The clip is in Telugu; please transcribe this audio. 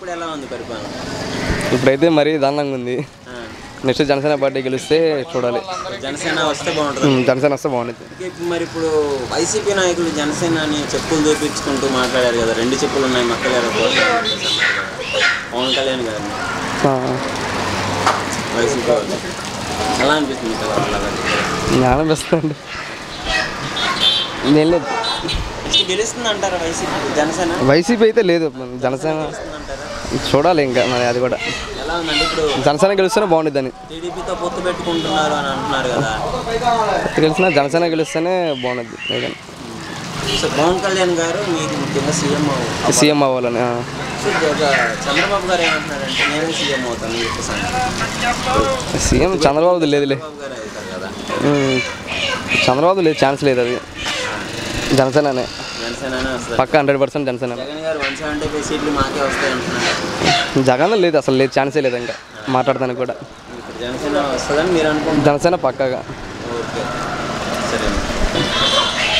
ఇప్పుడు ఎలా ఉంది పరిపాలన ఇప్పుడైతే మరీ దారుణంగా ఉంది ఆ, నెక్స్ట్ జనసేన పార్టీ గెలిస్తే చూడాలి జనసేన వస్తే బాగుంటుంది ఉమ్, జనసేన వస్తే బాగుంటుంది ఓకే, ఇప్పుడు మరి ఇప్పుడు వైసీపీ నాయకులు జనసేన అని చెప్పులు చూపించుకుంటూ మాట్లాడారు కదా రెండు చెప్పులు ఉన్నాయి మక్కలేరు పవన్ కళ్యాణ్ గారు ఆ, వైసీపీ వాళ్ళు ఎలా అనిపిస్తుంది కదా అలాగా జ్ఞానం బెస్తండి నేను లేదు నెక్స్ట్ గెలుస్తుంది అంటారా వైసీపీ జనసేన వైసీపీ అయితే లేదు జనసేన గెలుస్తుంది అంటారా చూడాలి ఇంకా మరి అది కూడా ఎలా ఉందండి ఇప్పుడు జనసేన గెలిస్తేనే బాగుంటుంది అని టీడీపీతో పొత్తు పెట్టుకుంటున్నారు అని అంటున్నారు కదా గెలిచినా జనసేన గెలిస్తేనే బాగుంటుంది ఏదైనా సో పవన్ కళ్యాణ్ గారు మీకు ముఖ్యంగా సీఎం అవ్వాలి సీఎం అవ్వాలని ఆ. సో ఒక చంద్రబాబు గారు ఏమంటున్నారంటే నేనే సీఎం అవుతాను అని చెప్పేసి అంటున్నారు. సీఎం చంద్రబాబు లేదులే చంద్రబాబు గారు అవుతారు కదా ఉమ్, చంద్రబాబు లేదు ఛాన్స్ లేదు అది జనసేననే జనసేన వస్తారు పక్క హండ్రెడ్ పర్సెంట్ జనసేన జగన్ గారు వన్ సెవెంటీ ఫైవ్ సీట్లు మాకే వస్తాయి అంటున్నారు జగన్ లేదు అసలు లేదు ఛాన్సే లేదు ఇంకా మాట్లాడడానికి కూడా ఇప్పుడు జనసేన వస్తుందని మీరు అనుకుంటున్నారు జనసేన పక్కగా ఓకే సరే